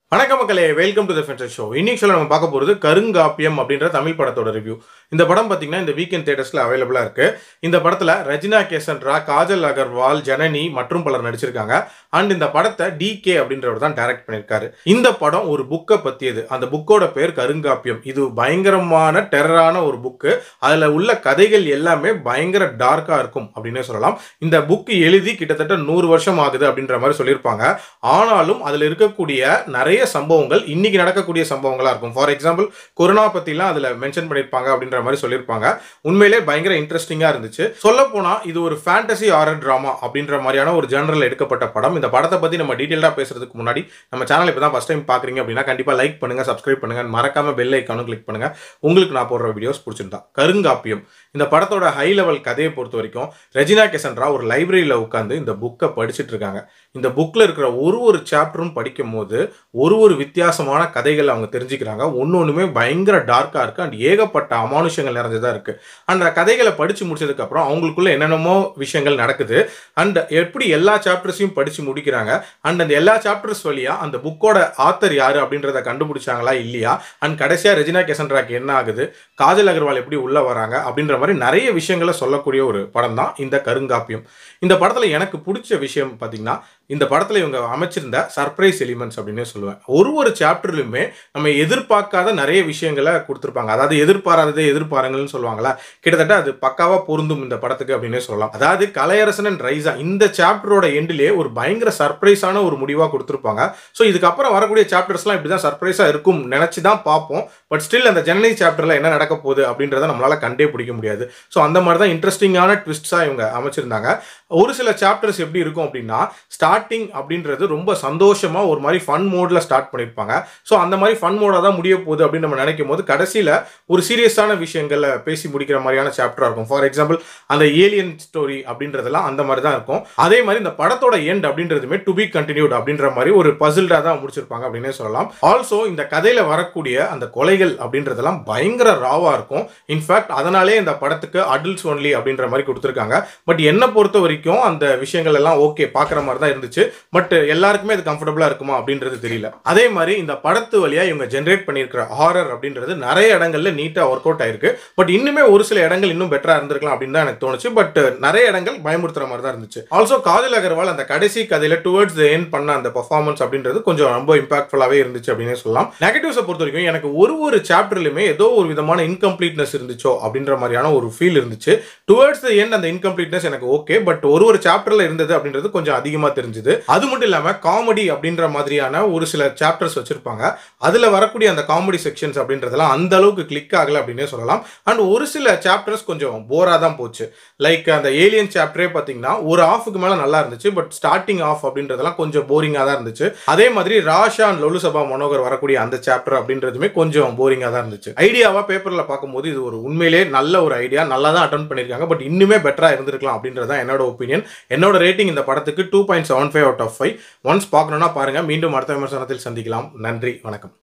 வணக்கம் மக்களே welcome to the Fencer show இன்னைக்கு சொல்ல நம்ம பார்க்க போகிறது கருங்காப்பியம் அப்படின்ற தமிழ் படத்தோட ரிவ்யூ இந்த படம் பார்த்தீங்கன்னா இந்த வீக்கெண்ட் தேட்டர்ஸில் அவைலபிளாக இருக்கு இந்த படத்தில் ரஜினா கேசன்ட்ரா காஜல் அகர்வால் ஜனனி மற்றும் பலர் நடிச்சிருக்காங்க அண்ட் இந்த படத்தை டிகே அப்படின்றவர் தான் டைரக்ட் பண்ணியிருக்காரு இந்த படம் ஒரு புக்கை பற்றியது அந்த புக்கோட பேர் கருங்காப்பியம் இது பயங்கரமான டெரரான ஒரு புக்கு அதில் உள்ள கதைகள் எல்லாமே பயங்கர டார்க்காக இருக்கும் அப்படின்னே சொல்லலாம் இந்த புக்கு எழுதி கிட்டத்தட்ட நூறு வருஷம் ஆகுது அப்படின்ற மாதிரி சொல்லியிருப்பாங்க ஆனாலும் அதில் இருக்கக்கூடிய நிறைய சம்பவங்கள் இன்னைக்கு நடக்கக்கூடிய சம்பவங்களா இருக்கும் ஃபார் எக்ஸாம்பிள் கொரோனா பத்திலாம் அதுல மென்ஷன் பண்ணியிருப்பாங்க அப்படின்ற மாதிரி சொல்லியிருப்பாங்க உண்மையிலே பயங்கர இன்ட்ரெஸ்டிங்கா இருந்துச்சு சொல்ல போனா இது ஒரு ஃபேண்டசி ஆரர் டிராமா அப்படின்ற மாதிரியான ஒரு ஜெனரல் எடுக்கப்பட்ட படம் இந்த படத்தை பத்தி நம்ம டீட்டெயிலாக பேசுறதுக்கு முன்னாடி நம்ம சேனல் இப்போ தான் ஃபஸ்ட் டைம் பாக்குறீங்க அப்படின்னா கண்டிப்பா லைக் பண்ணுங்க சப்ஸ்கிரைப் பண்ணுங்க மறக்காம பெல் ஐக்கானும் கிளிக் பண்ணுங்க உங்களுக்கு நான் போடுற வீடியோஸ் பிடிச்சிருந்தா கருங்காப்பியம் இந்த படத்தோட ஹை லெவல் கதையை பொறுத்த வரைக்கும் ரெஜினா கெசன்ட்ரா ஒரு லைப்ரரியில் உட்காந்து இந்த புக்கை படிச்சுட்டு இருக்காங்க இந்த புக்கில் இருக்கிற ஒரு ஒரு சாப்டரும் படிக்கும் போது ஒரு ஒரு வித்தியாசமான கதைகள் அவங்க தெரிஞ்சுக்கிறாங்க ஒன்று ஒன்றுமே பயங்கர டார்க்காக இருக்குது அண்ட் ஏகப்பட்ட அமானுஷங்கள் நிறைஞ்சதாக இருக்குது அந்த கதைகளை படித்து முடிச்சதுக்கப்புறம் அவங்களுக்குள்ள என்னென்னமோ விஷயங்கள் நடக்குது அண்ட் எப்படி எல்லா சாப்டர்ஸையும் படித்து முடிக்கிறாங்க அண்ட் அந்த எல்லா சாப்டர்ஸ் வழியாக அந்த புக்கோட ஆத்தர் யார் அப்படின்றத கண்டுபிடிச்சாங்களா இல்லையா அண்ட் கடைசியாக ரெஜினா கெசன்ட்ராக்கு என்ன ஆகுது காஜல் அகர்வால் எப்படி உள்ளே வராங்க அப்படின்ற மாதிரி நிறைய விஷயங்களை சொல்லக்கூடிய ஒரு படம் தான் இந்த கருங்காப்பியம் இந்த படத்தில் எனக்கு பிடிச்ச விஷயம் பார்த்தீங்கன்னா இந்த படத்தில் இவங்க அமைச்சிருந்த சர்ப்ரைஸ் எலிமெண்ட்ஸ் அப்படின்னே சொல்லுவேன் ஒரு ஒரு சாப்டர்லையுமே நம்ம எதிர்பார்க்காத நிறைய விஷயங்களை கொடுத்துருப்பாங்க அதாவது எதிர்பாராததை எதிர்பாருங்கள்னு சொல்லுவாங்களா கிட்டத்தட்ட அது பக்காவாக பொருந்தும் இந்த படத்துக்கு அப்படின்னே சொல்லலாம் அதாவது கலையரசன் அண்ட் ரைசா இந்த சாப்டரோட எண்டிலே ஒரு பயங்கர சர்ப்ரைஸான ஒரு முடிவாக கொடுத்துருப்பாங்க ஸோ இதுக்கப்புறம் வரக்கூடிய சாப்டர்ஸ்லாம் இப்படி தான் சர்ப்ரைஸாக இருக்கும் நினச்சி தான் பார்ப்போம் பட் ஸ்டில் அந்த ஜனனி சாப்டரில் என்ன நடக்க போகுது அப்படின்றத நம்மளால் கண்டே பிடிக்க முடியாது ஸோ அந்த மாதிரி தான் இன்ட்ரெஸ்டிங்கான ட்விஸ்ட்ஸாக இவங்க அமைச்சிருந்தாங்க ஒரு சில சாப்டர்ஸ் எப்படி இருக்கும் அப்படின்னா ஸ்டார்டிங் அப்படின்றது ரொம்ப சந்தோஷமாக ஒரு மாதிரி ஃபன் மோடில் ஸ்டார்ட் பண்ணியிருப்பாங்க ஸோ அந்த மாதிரி ஃபன் மோடாக தான் முடிய போகுது அப்படின்னு நம்ம நினைக்கும் போது கடைசியில் ஒரு சீரியஸான விஷயங்களை பேசி முடிக்கிற மாதிரியான சாப்டராக இருக்கும் ஃபார் எக்ஸாம்பிள் அந்த ஏலியன் ஸ்டோரி அப்படின்றதெல்லாம் அந்த மாதிரி தான் இருக்கும் அதே மாதிரி இந்த படத்தோட எண்ட் அப்படின்றதுமே டு பி கண்டினியூட் அப்படின்ற மாதிரி ஒரு பசில்டாக தான் முடிச்சிருப்பாங்க அப்படின்னே சொல்லலாம் ஆல்சோ இந்த கதையில் வரக்கூடிய அந்த கொலைகள் அப்படின்றதெல்லாம் பயங்கர ராவாக இருக்கும் இன்ஃபேக்ட் அதனாலே இந்த படத்துக்கு அடல்ட்ஸ் ஒன்லி அப்படின்ற மாதிரி கொடுத்துருக்காங்க பட் என்னை பொறுத்த வரைக்கும் அந்த விஷயங்கள் எல்லாம் ஓகே பார்க்குற மாதிரி தான் இருந்துச்சு பட் எல்லாருக்குமே அது கம்ஃபர்டபுளாக இருக்குமா அப்படின்றது தெரியல அதே மாதிரி இந்த படத்து வழியாக இவங்க ஜென்ரேட் பண்ணியிருக்கிற ஹாரர் அப்படின்றது நிறைய இடங்கள்ல நீட்டாக ஒர்க் அவுட் ஆயிருக்கு பட் இன்னுமே ஒரு சில இடங்கள் இன்னும் பெட்டராக இருந்திருக்கலாம் அப்படின்னு தான் எனக்கு தோணுச்சு பட் நிறைய இடங்கள் பயமுறுத்துற மாதிரி தான் இருந்துச்சு ஆல்சோ காஜல் அகர்வால் அந்த கடைசி கதையில டுவர்ட்ஸ் த எண்ட் பண்ண அந்த பர்ஃபார்மன்ஸ் அப்படின்றது கொஞ்சம் ரொம்ப இம்பாக்ட்ஃபுல்லாகவே இருந்துச்சு அப்படின்னே சொல்லலாம் நெகட்டிவ்ஸை பொறுத்த வரைக்கும் எனக்கு ஒரு ஒரு சாப்டர்லையுமே ஏதோ ஒரு விதமான இன்கம்ப்ளீட்னஸ் இருந்துச்சோ அப்படின்ற மாதிரியான ஒரு ஃபீல் இருந்துச்சு டுவர்ட்ஸ் த எண்ட் அந்த இன்கம்ப்ளீட்னஸ் எனக்கு ஓகே பட் ஒரு ஒரு சாப்டர்ல இருந்தது அப்படின்றது கொஞ்சம் அதிகமாக தெரிஞ்சுது அது மட்டும் இல்லாமல் காமெடி அப்படின்ற மாதிரியான ஒரு சில சாப்டர்ஸ் வச்சிருப்பாங்க அதில் வரக்கூடிய அந்த காமெடி செக்ஷன்ஸ் அப்படின்றதெல்லாம் அந்த அளவுக்கு கிளிக் ஆகலை அப்படின்னே சொல்லலாம் அண்ட் ஒரு சில சாப்டர்ஸ் கொஞ்சம் போராக தான் போச்சு லைக் அந்த ஏலியன் சாப்டரே பார்த்தீங்கன்னா ஒரு ஆஃபுக்கு மேலே நல்லா இருந்துச்சு பட் ஸ்டார்டிங் ஆஃப் அப்படின்றதெல்லாம் கொஞ்சம் போரிங்காக தான் இருந்துச்சு அதே மாதிரி ராஷா அண்ட் லொலு சபா மனோகர் வரக்கூடிய அந்த சாப்டர் அப்படின்றதுமே கொஞ்சம் போரிங்காக தான் இருந்துச்சு ஐடியாவாக பேப்பரில் பார்க்கும்போது இது ஒரு உண்மையிலே நல்ல ஒரு ஐடியா நல்லா தான் அட்டன் பண்ணியிருக்காங்க பட் இன்னுமே பெட்டராக இருந்திருக்கலாம் அப்படின்றது தான் என்னோட ஒப்பீனியன் என்னோட ரேட்டிங் இந்த படத்துக்கு two point seven five out of five once பார்க்கணுன்னா பாருங்கள் மீண்டும் அடுத்த விமர்சனத்தில் சந்திக்கலாம் நன்றி வணக்கம்